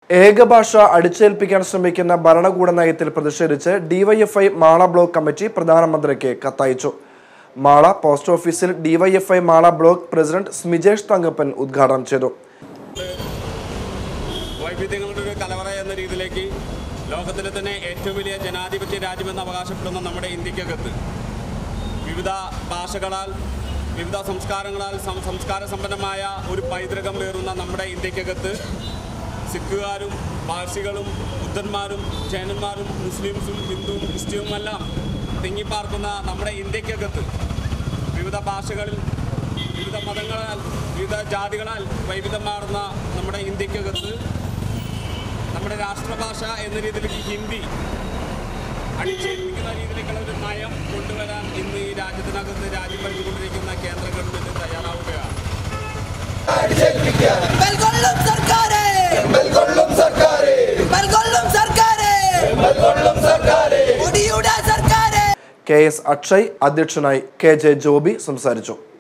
ഏകഭാഷ അടിച്ചേൽപ്പിക്കാൻ ശ്രമിക്കുന്ന ഭരണകൂട നയത്തിൽ പ്രതിഷേധിച്ച് ഡിവൈഎഫ്ഐ മാള ബ്ലോക്ക് കമ്മിറ്റി പ്രധാനമന്ത്രിക്ക് കത്തയച്ചു Mala post office DYFI Mala block president Smijesh Thankappan ഉദ്ഘാടനം ചെയ്തു വൈവിധ്യങ്ങളുടെ ഒരു കലവറ എന്ന രീതിയിലേക്ക് ലോകത്തിലെ തന്നെ ഏറ്റവും വലിയ ജനാധിപത്യ രാജ്യമെന്ന് അവകാശപ്പെടുന്ന നമ്മുടെ ഇന്ത്യക്കകത്ത് വിവിധ ഭാഷകളാൽ വിവിധ സംസ്കാരങ്ങളാൽ സം- സംസ്കാര സമ്പന്നമായ ഒരു പൈതൃകം പേറുന്ന നമ്മുടെ ഇന്ത്യക്കകത്ത് സിഖുകാരും പാഴ്സികളും ബുദ്ധന്മാരും ജൈനന്മാരും മുസ്ലിംസും ഹിന്ദുവും ക്രിസ്ത്യനുമെല്ലാം തിങ്ങിപ്പാർക്കുന്ന നമ്മുടെ ഇന്ത്യക്കകത്ത് വിവിധ ഭാഷകളിൽ വിവിധ മതങ്ങളാൽ വിവിധ ജാതികളാൽ വൈവിധ്യമാർന്ന നമ്മുടെ ഇന്ത്യക്കകത്ത് നമ്മുടെ രാഷ്ട്രഭാഷ എന്ന രീതിയിലേക്ക് ഹിന്ദി അടിച്ചേൽപ്പിക്കുന്ന രീതിയിലേക്കുള്ള ഒരു നയം കൊണ്ടുവരാൻ ഇന്ന് ഈ രാജ്യത്തിനകത്ത് രാജ്യം ഭരിച്ചുകൊണ്ടിരിക്കുന്ന കേന്ദ്ര ഗവൺമെന്റ് തയ്യാറാവുകയാണ് ബൽകൊള്ളും സർക്കാരെ ബൽകൊള്ളും സർക്കാരെ ബൽകൊള്ളും സർക്കാരെ ബൽകൊള്ളും സർക്കാരെ ഒടിയുടെ സർക്കാരെ കെ എസ് അക്ഷയ് അധ്യക്ഷനായി കെ ജെ ജോബി സംസാരിച്ചു